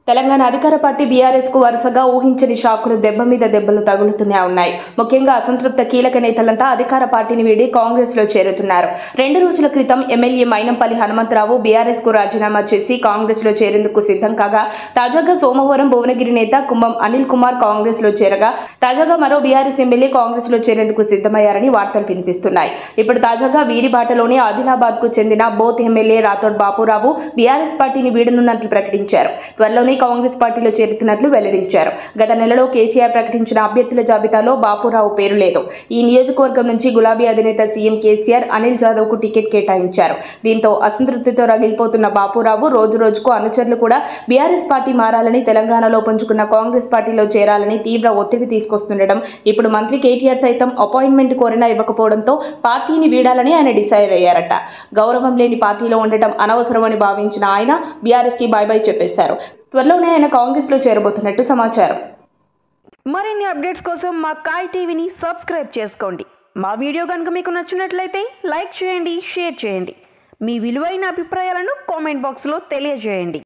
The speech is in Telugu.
తెలంగాణ అధికార పార్టీ బీఆర్ఎస్ కు వరుసగా ఊహించని షాకులు దెబ్బ మీద దెబ్బలు తగులుతూనే ఉన్నాయి ముఖ్యంగా అసంతృప్త కీలక నేతలంతా అధికార పార్టీని వీడి కాంగ్రెస్ లో చేరుతున్నారు రెండు రోజుల క్రితం ఎమ్మెల్యే మైనంపల్లి హనుమంతరావు బీఆర్ఎస్ కు రాజీనామా చేసి కాంగ్రెస్ లో చేరేందుకు సిద్ధం కాగా తాజాగా సోమవారం భువనగిరి నేత కుంభం అనిల్ కుమార్ కాంగ్రెస్ లో చేరగా తాజాగా మరో బీఆర్ఎస్ ఎమ్మెల్యే కాంగ్రెస్ లో చేరేందుకు సిద్ధమయ్యారని వార్తలు వినిపిస్తున్నాయి ఇప్పుడు తాజాగా వీరి బాటలోనే ఆదిలాబాద్ కు చెందిన బోత్ ఎమ్మెల్యే రాథోడ్ బాపురావు బీఆర్ఎస్ పార్టీని వీడనున్నట్లు ప్రకటించారు త్వరలోనే కాంగ్రెస్ పార్టీలో చేరుతున్నట్లు వెల్లడించారు గత నెలలో కేసీఆర్ ప్రకటించిన అభ్యర్థుల జాబితాలో బాపురావు పేరు లేదు ఈ నియోజకవర్గం నుంచి గులాబీ అధినేత సీఎం కేసీఆర్ అనిల్ జాదవ్ కు టికెట్ కేటాయించారు దీంతో అసంతృప్తితో రగిలిపోతున్న బాపురావు రోజు రోజుకు అనుచరులు కూడా బీఆర్ఎస్ పార్టీ మారాలని తెలంగాణలో పుంజుకున్న కాంగ్రెస్ పార్టీలో చేరాలని తీవ్ర ఒత్తిడి తీసుకొస్తుండటం ఇప్పుడు మంత్రి కేటీఆర్ సైతం అపాయింట్మెంట్ కోరినా ఇవ్వకపోవడంతో పార్టీని వీడాలని ఆయన డిసైడ్ అయ్యారట గౌరవం లేని పార్టీలో ఉండటం అనవసరమని భావించిన ఆయన బీఆర్ఎస్ కి బాయ్ బాయ్ చెప్పేశారు త్వరలోనే ఆయన కాంగ్రెస్ లో చేరబోతున్నట్టు సమాచారం మరిన్ని అప్డేట్స్ కోసం మా కాయ్ టీవీని సబ్స్క్రైబ్ చేసుకోండి మా వీడియో కనుక మీకు నచ్చినట్లయితే లైక్ చేయండి షేర్ చేయండి మీ విలువైన అభిప్రాయాలను కామెంట్ బాక్స్లో తెలియజేయండి